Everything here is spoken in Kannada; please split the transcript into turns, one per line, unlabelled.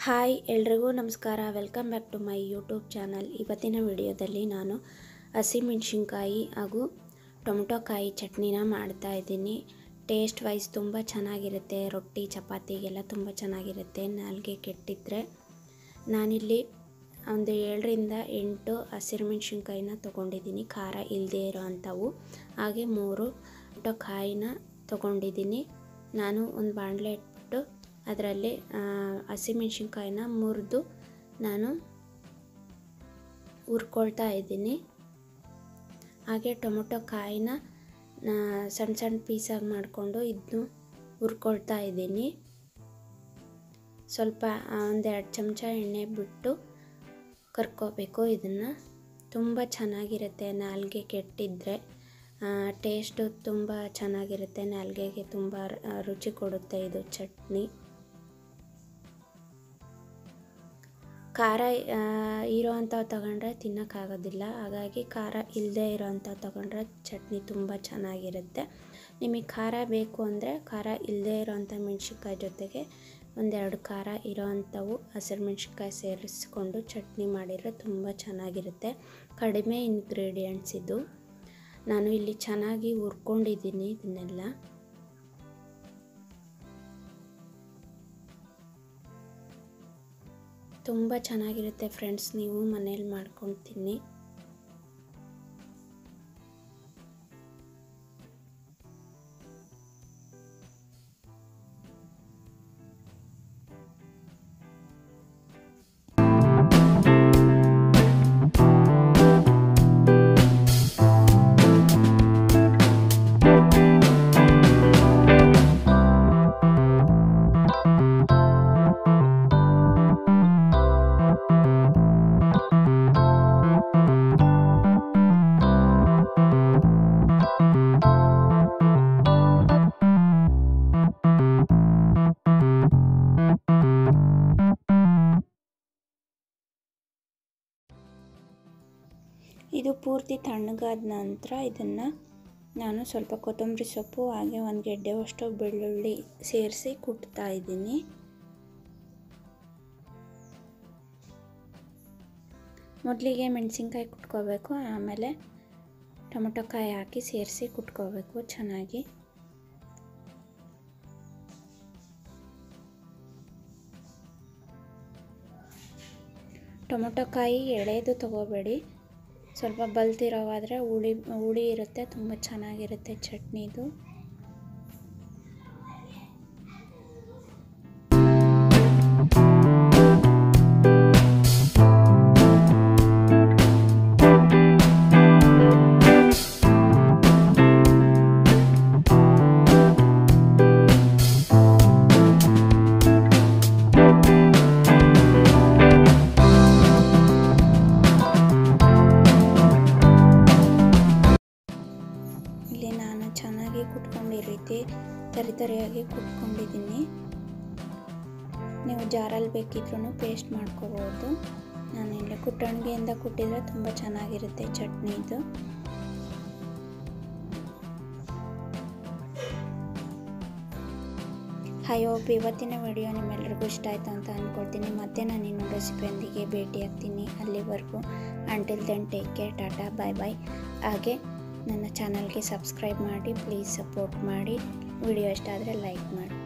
ಹಾಯ್ ಎಲ್ರಿಗೂ ನಮಸ್ಕಾರ welcome back to my YouTube channel ಇವತ್ತಿನ ವಿಡಿಯೋದಲ್ಲಿ ನಾನು ಹಸಿಮೆಣ್ಸಿನ್ಕಾಯಿ ಹಾಗೂ ಟೊಮೊಟೊ ಕಾಯಿ ಚಟ್ನಿನ ಮಾಡ್ತಾ ಇದ್ದೀನಿ ಟೇಸ್ಟ್ ವೈಸ್ ತುಂಬ ಚೆನ್ನಾಗಿರುತ್ತೆ ರೊಟ್ಟಿ ಚಪಾತಿಗೆಲ್ಲ ತುಂಬ ಚೆನ್ನಾಗಿರುತ್ತೆ ನಾಲ್ಗೆ ಕೆಟ್ಟಿದ್ರೆ ನಾನಿಲ್ಲಿ ಒಂದು ಏಳರಿಂದ ಎಂಟು ಹಸಿರು ಮೆಣಸಿನ್ಕಾಯಿನ ತೊಗೊಂಡಿದ್ದೀನಿ ಖಾರ ಇಲ್ಲದೇ ಇರೋ ಅಂಥವು ಹಾಗೆ ಮೂರು ಟೊಮೊಟೊ ಕಾಯಿನ ತೊಗೊಂಡಿದ್ದೀನಿ ನಾನು ಒಂದು ಬಾಣಲೆ ಇಟ್ಬಿಟ್ಟು ಅದರಲ್ಲಿ ಹಸಿಮೆಣ್ಸಿನ್ಕಾಯಿನ ಮುರಿದು ನಾನು ಹುರ್ಕೊಳ್ತಾ ಇದ್ದೀನಿ ಹಾಗೆ ಟೊಮೊಟೊ ಕಾಯಿನ ಸಣ್ಣ ಸಣ್ಣ ಪೀಸಾಗಿ ಮಾಡಿಕೊಂಡು ಇದನ್ನು ಹುರ್ಕೊಳ್ತಾ ಇದ್ದೀನಿ ಸ್ವಲ್ಪ ಒಂದೆರಡು ಚಮಚ ಎಣ್ಣೆ ಬಿಟ್ಟು ಕರ್ಕೋಬೇಕು ಇದನ್ನು ತುಂಬ ಚೆನ್ನಾಗಿರುತ್ತೆ ನಾಲ್ಗೆ ಕೆಟ್ಟಿದ್ರೆ ಟೇಸ್ಟು ತುಂಬ ಚೆನ್ನಾಗಿರುತ್ತೆ ನಾಲ್ಗೆಗೆ ತುಂಬ ರುಚಿ ಕೊಡುತ್ತೆ ಇದು ಚಟ್ನಿ ಖಾರ ಇರೋ ಅಂಥವು ತಗೊಂಡ್ರೆ ತಿನ್ನೋಕ್ಕಾಗೋದಿಲ್ಲ ಹಾಗಾಗಿ ಖಾರ ಇಲ್ಲದೆ ಇರೋ ಅಂಥವು ತಗೊಂಡ್ರೆ ಚಟ್ನಿ ತುಂಬ ಚೆನ್ನಾಗಿರುತ್ತೆ ನಿಮಗೆ ಖಾರ ಬೇಕು ಅಂದರೆ ಖಾರ ಇಲ್ಲದೆ ಇರೋವಂಥ ಮೆಣ್ಸಿನ್ಕಾಯಿ ಜೊತೆಗೆ ಒಂದೆರಡು ಖಾರ ಇರೋ ಅಂಥವು ಹಸಿರು ಮೆಣ್ಸಿನ್ಕಾಯಿ ಸೇರಿಸ್ಕೊಂಡು ಚಟ್ನಿ ಮಾಡಿದರೆ ತುಂಬ ಚೆನ್ನಾಗಿರುತ್ತೆ ಕಡಿಮೆ ಇಂಗ್ರೀಡಿಯೆಂಟ್ಸ್ ಇದು ನಾನು ಇಲ್ಲಿ ಚೆನ್ನಾಗಿ ಹುರ್ಕೊಂಡಿದ್ದೀನಿ ಇದನ್ನೆಲ್ಲ ತುಂಬ ಚೆನ್ನಾಗಿರುತ್ತೆ ಫ್ರೆಂಡ್ಸ್ ನೀವು ಮನೇಲಿ ಮಾಡ್ಕೊಂಡು ತಿನ್ನಿ ಇದು ಪೂರ್ತಿ ತಣ್ಣಗಾದ ನಂತರ ಇದನ್ನು ನಾನು ಸ್ವಲ್ಪ ಕೊತ್ತಂಬರಿ ಸೊಪ್ಪು ಹಾಗೆ ಒಂದು ಗೆಡ್ಡೆವಷ್ಟು ಬೆಳ್ಳುಳ್ಳಿ ಸೇರಿಸಿ ಕುಟ್ತಾ ಇದ್ದೀನಿ ಮೊದಲಿಗೆ ಮೆಣಸಿನ್ಕಾಯಿ ಕುಟ್ಕೋಬೇಕು ಆಮೇಲೆ ಟೊಮೊಟೊ ಕಾಯಿ ಹಾಕಿ ಸೇರಿಸಿ ಕುಟ್ಕೋಬೇಕು ಚೆನ್ನಾಗಿ ಟೊಮೊಟೊ ಕಾಯಿ ಎಳೆದು ತೊಗೋಬೇಡಿ ಸ್ವಲ್ಪ ಬಲ್ತಿರೋವಾದರೆ ಹುಳಿ ಹುಳಿ ಇರುತ್ತೆ ತುಂಬ ಚೆನ್ನಾಗಿರುತ್ತೆ ಚಟ್ನಿದು ಇಲ್ಲಿ ನಾನು ಚೆನ್ನಾಗಿ ಕುಟ್ಕೊಂಡು ಈ ರೀತಿ ತರಿ ತರಿಯಾಗಿ ಕುಟ್ಕೊಂಡಿದ್ದೀನಿ ನೀವು ಜಾರಲ್ಲಿ ಬೇಕಿದ್ರೂ ಪೇಸ್ಟ್ ಮಾಡ್ಕೋಬೋದು ನಾನು ಇಲ್ಲಿ ಕುಟ್ಟಣಿಗೆಯಿಂದ ಕುಟ್ಟಿದರೆ ತುಂಬ ಚೆನ್ನಾಗಿರುತ್ತೆ ಚಟ್ನಿ ಇದು ಹೈ ಹೋಪ್ ಇವತ್ತಿನ ವಿಡಿಯೋ ನಿಮ್ಮೆಲ್ಲರಿಗೂ ಇಷ್ಟ ಆಯಿತು ಅಂತ ಅಂದ್ಕೊಳ್ತೀನಿ ಮತ್ತೆ ನಾನು ಇನ್ನೊಂದು ರೆಸಿಪಿಯೊಂದಿಗೆ ಭೇಟಿ ಆಗ್ತೀನಿ ಅಲ್ಲಿವರೆಗೂ ಅಂಟಿಲ್ ದೆನ್ ಟೇಕ್ ಕೇರ್ ಟಾಟಾ ಬಾಯ್ ಬಾಯ್ ಹಾಗೆ ನನ್ನ ಚಾನಲ್ಗೆ ಸಬ್ಸ್ಕ್ರೈಬ್ ಮಾಡಿ ಪ್ಲೀಸ್ ಸಪೋರ್ಟ್ ಮಾಡಿ ವಿಡಿಯೋ ಇಷ್ಟ ಆದರೆ ಲೈಕ್ ಮಾಡಿ